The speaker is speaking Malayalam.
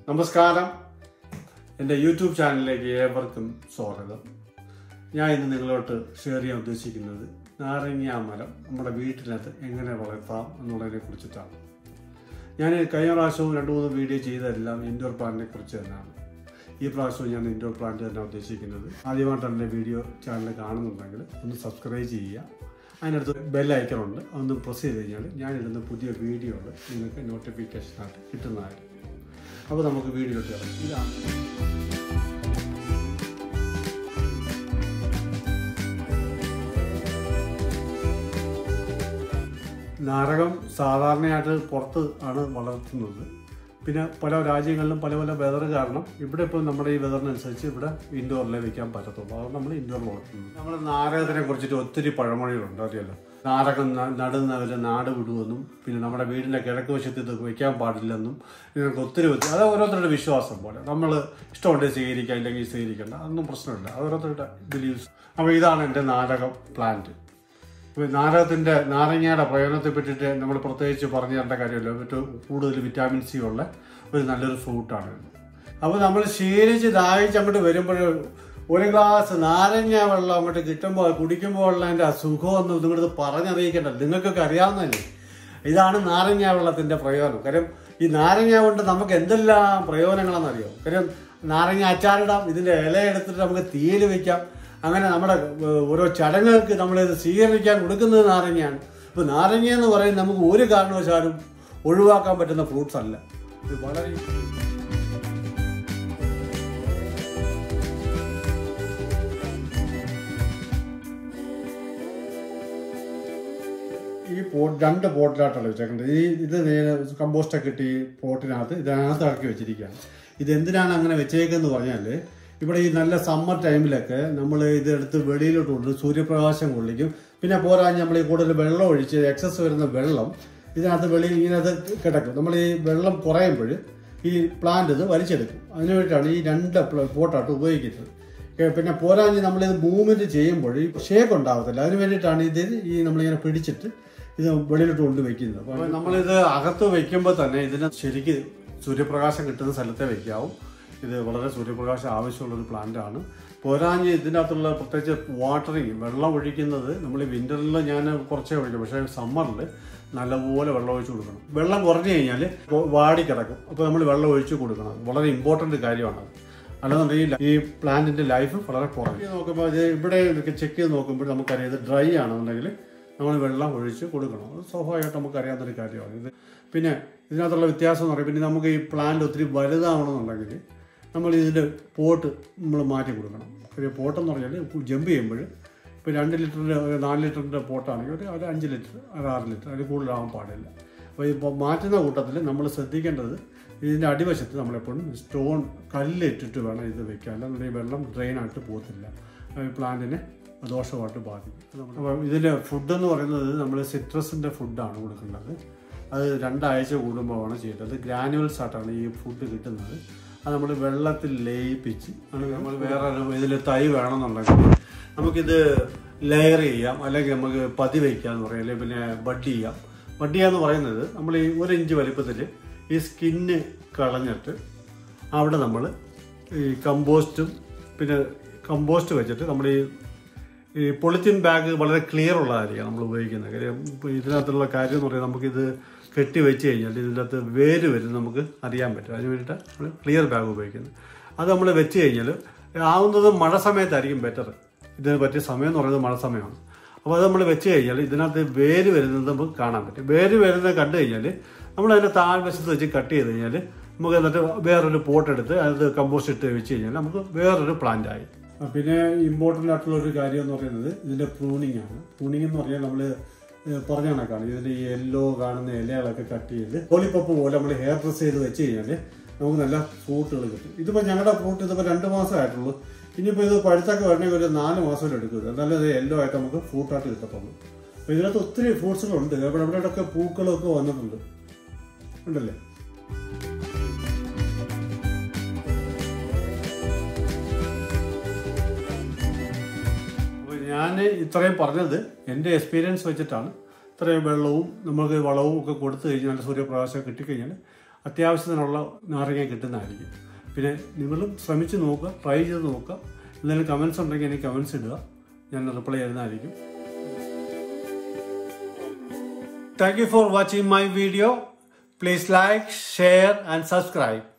നമസ്കാരം എൻ്റെ യൂട്യൂബ് ചാനലിലേക്ക് ഏവർക്കും സ്വാഗതം ഞാൻ ഇന്ന് നിങ്ങളോട്ട് ഷെയർ ചെയ്യാൻ ഉദ്ദേശിക്കുന്നത് നാരങ്ങ മരം നമ്മുടെ വീട്ടിനകത്ത് എങ്ങനെ വളർത്താം എന്നുള്ളതിനെ കുറിച്ചിട്ടാണ് ഞാൻ കഴിഞ്ഞ പ്രാവശ്യവും രണ്ട് മൂന്ന് വീഡിയോ ചെയ്തതെല്ലാം ഇൻഡോർ പ്ലാന്റിനെ കുറിച്ച് തന്നെയാണ് ഈ പ്രാവശ്യവും ഞാൻ ഇൻഡോർ പ്ലാന്റ് തന്നെ ഉദ്ദേശിക്കുന്നത് ആദ്യമായിട്ടാണ് എൻ്റെ വീഡിയോ ചാനൽ കാണുന്നുണ്ടെങ്കിൽ ഒന്ന് സബ്സ്ക്രൈബ് ചെയ്യുക അതിനടുത്ത് ബെൽ ഐക്കണുണ്ട് അതൊന്ന് പ്രസ് ചെയ്ത് കഴിഞ്ഞാൽ ഞാനിടുന്ന പുതിയ വീഡിയോകൾ നിങ്ങൾക്ക് നോട്ടിഫിക്കേഷനായിട്ട് കിട്ടുന്നതായിരിക്കും അപ്പോൾ നമുക്ക് വീഡിയോയിലോട്ട് ഇറങ്ങി ഇതാണ് നാരകം സാധാരണയായിട്ട് പുറത്ത് ആണ് വളർത്തുന്നത് പിന്നെ പല രാജ്യങ്ങളിലും പല പല വെതർ കാരണം ഇവിടെ ഇപ്പോൾ നമ്മുടെ ഈ വെതറിനനുസരിച്ച് ഇവിടെ ഇൻഡോറിലേ വെക്കാൻ പറ്റത്തുള്ളൂ അതുകൊണ്ട് നമ്മൾ ഇൻഡോർ വളർത്തുന്നത് നമ്മൾ നാരകത്തിനെ കുറിച്ചിട്ട് ഒത്തിരി പഴമൊഴികളുണ്ട് അറിയാലോ നാരകം ന- നടുന്നവര് നാട് വിടുമെന്നും പിന്നെ നമ്മുടെ വീടിൻ്റെ കിഴക്ക് വശത്ത് ഇത് വെക്കാൻ പാടില്ലെന്നും ഇതിനൊക്കെ ഒത്തിരി വ്യത്യ- അത് ഓരോരുത്തരുടെ വിശ്വാസം പോലെ നമ്മൾ ഇഷ്ടമുണ്ട് സ്വീകരിക്കാം ഇല്ലെങ്കിൽ സ്വീകരിക്കേണ്ട അതൊന്നും പ്രശ്നമില്ല അത് ഓരോരുത്തരുടെ ബിലീവ്സ് അപ്പോൾ ഇതാണ് എൻ്റെ നാരകം പ്ലാന്റ് ഇപ്പൊ നാരകത്തിന്റെ നാരങ്ങയുടെ പ്രയോജനത്തെ പറ്റിയിട്ട് നമ്മൾ പ്രത്യേകിച്ച് പറഞ്ഞു തരേണ്ട കാര്യമല്ല ഏറ്റവും കൂടുതൽ വിറ്റാമിൻ സി ഉള്ള ഒരു നല്ലൊരു ഫ്രൂട്ടാണ് ഇത് അപ്പോൾ നമ്മൾ ശീലിച്ച് ദാഹിച്ച് അങ്ങോട്ട് വരുമ്പോൾ ഒരു ഗ്ലാസ് നാരങ്ങ വെള്ളം അങ്ങോട്ട് കിട്ടുമ്പോൾ കുടിക്കുമ്പോൾ ഉള്ള അതിൻ്റെ സുഖമൊന്നും നിങ്ങളിത് പറഞ്ഞറിയിക്കേണ്ട നിങ്ങൾക്കൊക്കെ അറിയാവുന്നതല്ലേ ഇതാണ് നാരങ്ങ വെള്ളത്തിന്റെ പ്രയോജനം കാര്യം ഈ നാരങ്ങ കൊണ്ട് നമുക്ക് എന്തെല്ലാം പ്രയോജനങ്ങളാണെന്നറിയോ കാര്യം നാരങ്ങ അച്ചാറിടാം ഇതിന്റെ ഇല എടുത്തിട്ട് നമുക്ക് തീയിൽ വെക്കാം അങ്ങനെ നമ്മുടെ ഏഹ്, ഓരോ ചടങ്ങുകൾക്ക് നമ്മളിത് സ്വീകരിക്കാൻ കൊടുക്കുന്നത് നാരങ്ങയാണ് ഇപ്പൊ നാരങ്ങ എന്ന് പറയുന്നത് നമുക്ക് ഒരു കാരണവശാലും ഒഴിവാക്കാൻ പറ്റുന്ന ഫ്രൂട്ട്സ് അല്ല ഇത് വളരെ ഈ പോട്ട് രണ്ട് പോട്ടിലായിട്ടാണ് വെച്ചേക്കുന്നത് ഈ ഇത് കമ്പോസ്റ്റൊക്കെ ഇട്ട് ഈ പോട്ടിനകത്ത് ഇതിനകത്ത് ഇറക്കി വെച്ചിരിക്കുകയാണ് ഇത് എന്തിനാണ് അങ്ങനെ വെച്ചേക്കെന്ന് പറഞ്ഞാൽ ഇവിടെ ഈ നല്ല സമ്മർ ടൈമിലൊക്കെ നമ്മൾ ഇതെടുത്ത് വെളിയിലോട്ട് കൊണ്ട് സൂര്യപ്രകാശം കൊള്ളിക്കും പിന്നെ പോരാഞ്ഞ് നമ്മൾ ഈ കൂടുതൽ വെള്ളം ഒഴിച്ച് എക്സസ് വരുന്ന വെള്ളം ഇതിനകത്ത് വെളിയിൽ ഇതിനകത്ത് കിടക്കും നമ്മൾ ഈ വെള്ളം കുറയുമ്പോൾ ഈ പ്ലാന്റ് ഇത് വലിച്ചെടുക്കും അതിനു വേണ്ടിയിട്ടാണ് ഈ രണ്ട് പോട്ടായിട്ട് ഉപയോഗിക്കുന്നത് ഏ, പിന്നെ പോരാഞ്ഞ് നമ്മളിത് മൂവ്മെന്റ് ചെയ്യുമ്പോൾ ഈ ഷേക്ക് ഉണ്ടാകത്തില്ല അതിന് വേണ്ടിയിട്ടാണ് ഇത് ഈ നമ്മളിങ്ങനെ പിടിച്ചിട്ട് ഇത് വെളിയിലോട്ട് കൊണ്ട് വെക്കുന്നത് അപ്പോൾ നമ്മളിത് അകത്ത് വെക്കുമ്പോൾ തന്നെ ഇതിന് ശരിക്ക് സൂര്യപ്രകാശം കിട്ടുന്ന സ്ഥലത്തെ വെക്കാവും ഇത് വളരെ സൂര്യപ്രകാശം ആവശ്യമുള്ള ഒരു പ്ലാന്റ് ആണ് പോരാഞ്ഞ് ഇതിനകത്തുള്ള പ്രത്യേകിച്ച് വാട്ടറിങ് വെള്ളം ഒഴിക്കുന്നത് നമ്മൾ വിന്ററിൽ ഞാൻ കുറച്ചേ ഒഴിക്കും പക്ഷേ സമ്മറിൽ നല്ലപോലെ വെള്ളം ഒഴിച്ച് കൊടുക്കണം വെള്ളം കുറഞ്ഞു കഴിഞ്ഞാൽ വാടി കിടക്കും അപ്പോൾ നമ്മൾ വെള്ളം ഒഴിച്ച് കൊടുക്കണം വളരെ ഇമ്പോർട്ടൻ്റ് കാര്യമാണ് അത് അല്ലെന്നുണ്ടെങ്കിൽ ഈ പ്ലാന്റിന്റെ ലൈഫ് വളരെ കുറയും നോക്കുമ്പോൾ ഇത് ഇവിടെ ചെക്ക് ചെയ്ത് നോക്കുമ്പോൾ നമുക്കറിയാം ഇത് ഡ്രൈ ആണെന്നുണ്ടെങ്കിൽ നമ്മൾ വെള്ളം ഒഴിച്ച് കൊടുക്കണം അത് സ്വാഭാവികമായിട്ട് നമുക്കറിയാവുന്നൊരു കാര്യമാണ് ഇത് പിന്നെ ഇതിനകത്തുള്ള വ്യത്യാസം എന്ന് പറയുമ്പോൾ പിന്നെ നമുക്ക് ഈ പ്ലാന്റ് ഒത്തിരി വലുതാവണമെന്നുണ്ടെങ്കിൽ നമ്മൾ ഇതിൻ്റെ പോട്ട് നമ്മൾ മാറ്റി കൊടുക്കണം ഒരു പോട്ടെന്ന് പറഞ്ഞാൽ ജമ്പ് ചെയ്യുമ്പോൾ ഇപ്പോൾ രണ്ട് ലിറ്ററിൻ്റെ ഒരു നാല് ലിറ്ററിൻ്റെ പോട്ടാണെങ്കിൽ ഒരു ഒരു അഞ്ച് ലിറ്റർ ഒരു ആറ് ലിറ്റർ അതിൽ കൂടുതലാവാൻ പാടില്ല അപ്പോൾ ഇപ്പോൾ മാറ്റുന്ന കൂട്ടത്തിൽ നമ്മൾ ശ്രദ്ധിക്കേണ്ടത് ഇതിൻ്റെ അടിവശത്ത് നമ്മളെപ്പോഴും സ്റ്റോൺ കല്ലിട്ടിട്ട് വേണം ഇത് വെക്കാൻ അല്ലാന്നുണ്ടെങ്കിൽ വെള്ളം ഡ്രെയിൻ ആയിട്ട് പോകത്തില്ല അത് പ്ലാന്റിനെ ദോഷമായിട്ട് ബാധിക്കും അപ്പോൾ ഇതിൻ്റെ ഫുഡ് എന്ന് പറയുന്നത് നമ്മൾ സിട്രസിൻ്റെ ഫുഡാണ് കൊടുക്കേണ്ടത് അത് രണ്ടാഴ്ച കൂടുമ്പോഴാണ് ചെയ്യേണ്ടത് ഗ്രാനുവൽസ് ആയിട്ടാണ് ഈ ഫുഡ് കിട്ടുന്നത് അത് നമ്മൾ വെള്ളത്തിൽ ലയിപ്പിച്ച് ആണ് നമ്മൾ വേറെ ഇതിൽ തൈ വേണമെന്നുണ്ടെങ്കിൽ നമുക്കിത് ലെയർ ചെയ്യാം അല്ലെങ്കിൽ നമുക്ക് പതി വയ്ക്കാം എന്ന് പറയാം അല്ലെങ്കിൽ പിന്നെ ബഡ് ചെയ്യാം ബഡ് ചെയ്യാന്ന് പറയുന്നത് നമ്മൾ ഈ ഒരു ഇഞ്ച് വലിപ്പത്തിൽ ഈ സ്കിന്ന് കളഞ്ഞിട്ട് അവിടെ നമ്മൾ ഈ കമ്പോസ്റ്റും പിന്നെ കമ്പോസ്റ്റ് വെച്ചിട്ട് നമ്മൾ ഈ ഈ പൊളിത്തീൻ ബാഗ് വളരെ ക്ലിയർ ഉള്ളതായിരിക്കും നമ്മൾ ഉപയോഗിക്കുന്നത് കാര്യം ഇപ്പോൾ ഇതിനകത്തുള്ള കാര്യം എന്ന് പറയുന്നത് നമുക്കിത് കെട്ടി വെച്ച് കഴിഞ്ഞാൽ ഇതിൻ്റെ അകത്ത് വേര് വരും നമുക്ക് അറിയാൻ പറ്റും അതിന് വേണ്ടിയിട്ട് നമ്മൾ ക്ലിയർ ബാഗ് ഉപയോഗിക്കുന്നത് അത് നമ്മൾ വെച്ച് കഴിഞ്ഞാൽ ആവുന്നത് മഴ സമയത്തായിരിക്കും ബെറ്റർ ഇതിന് പറ്റിയ സമയം എന്ന് പറയുന്നത് മഴ സമയമാണ് അപ്പോൾ അത് നമ്മൾ വെച്ച് കഴിഞ്ഞാൽ ഇതിനകത്ത് വേര് വരുന്നത് നമുക്ക് കാണാൻ പറ്റും വേര് വരുന്നത് കണ്ടു കഴിഞ്ഞാൽ നമ്മൾ അതിൻ്റെ താഴ്വശത്ത് വെച്ച് കട്ട് ചെയ്ത് കഴിഞ്ഞാൽ നമുക്ക് എന്നിട്ട് വേറൊരു പോട്ട് എടുത്ത് അത് കമ്പോസ്റ്റ് ഇട്ട് വെച്ച് കഴിഞ്ഞാൽ നമുക്ക് വേറൊരു പ്ലാന്റ് ആയി പിന്നെ ഇമ്പോർട്ടൻ്റ് ആയിട്ടുള്ള ഒരു കാര്യം എന്ന് പറയുന്നത് ഇതിൻ്റെ പ്രൂണിങ് ആണ് പ്രൂണിങ് എന്ന് പറഞ്ഞാൽ നമ്മൾ പറഞ്ഞ കണക്കാണ് ഇതിൻ്റെ ഈ യെല്ലോ കാണുന്ന ഇലകളൊക്കെ കട്ട് ചെയ്ത് ലോലിപ്പപ്പ് പോലെ നമ്മൾ ഹെയർ ഡ്രസ് ചെയ്ത് വെച്ച് കഴിഞ്ഞാൽ നമുക്ക് നല്ല ഫ്രൂട്ടുകൾ കിട്ടും ഇതിപ്പോൾ ഞങ്ങളുടെ ഫ്രൂട്ട് ഇതിപ്പോൾ രണ്ട് മാസമായിട്ടുള്ളൂ ഇനിയിപ്പോൾ ഇത് പഴുത്തൊക്കെ വരണമെങ്കിൽ ഒരു നാല് മാസം എടുക്കും എന്നാലും ഇത് യെല്ലോ ആയിട്ട് നമുക്ക് ഫ്രൂട്ടായിട്ട് കിട്ടത്തുള്ളൂ അപ്പോൾ ഇതിനകത്ത് ഒത്തിരി ഫ്രൂട്ട്സുകളുണ്ട് ഇവിടെ ഇവിടെയൊക്കെ പൂക്കളൊക്കെ വന്നിട്ടുണ്ട് ഉണ്ടല്ലേ അപ്പോൾ ഞാൻ ഇത്രയും പറഞ്ഞത് എൻ്റെ എക്സ്പീരിയൻസ് വെച്ചിട്ടാണ് ഇത്രയും വെള്ളവും നമുക്ക് വളവും ഒക്കെ കൊടുത്തു കഴിഞ്ഞാൽ സൂര്യപ്രകാശം കിട്ടിക്കഴിഞ്ഞാൽ അത്യാവശ്യത്തിനുള്ള നാരങ്ങ കിട്ടുന്നതായിരിക്കും പിന്നെ നിങ്ങളും ശ്രമിച്ച് നോക്കുക ട്രൈ ചെയ്ത് നോക്കുക എന്തെങ്കിലും കമൻസ് ഉണ്ടെങ്കിൽ എനിക്ക് കമൻസ് ഇടുക ഞാൻ റിപ്ലൈ ചെയ്യുന്നതായിരിക്കും thank you for watching my video please like share and subscribe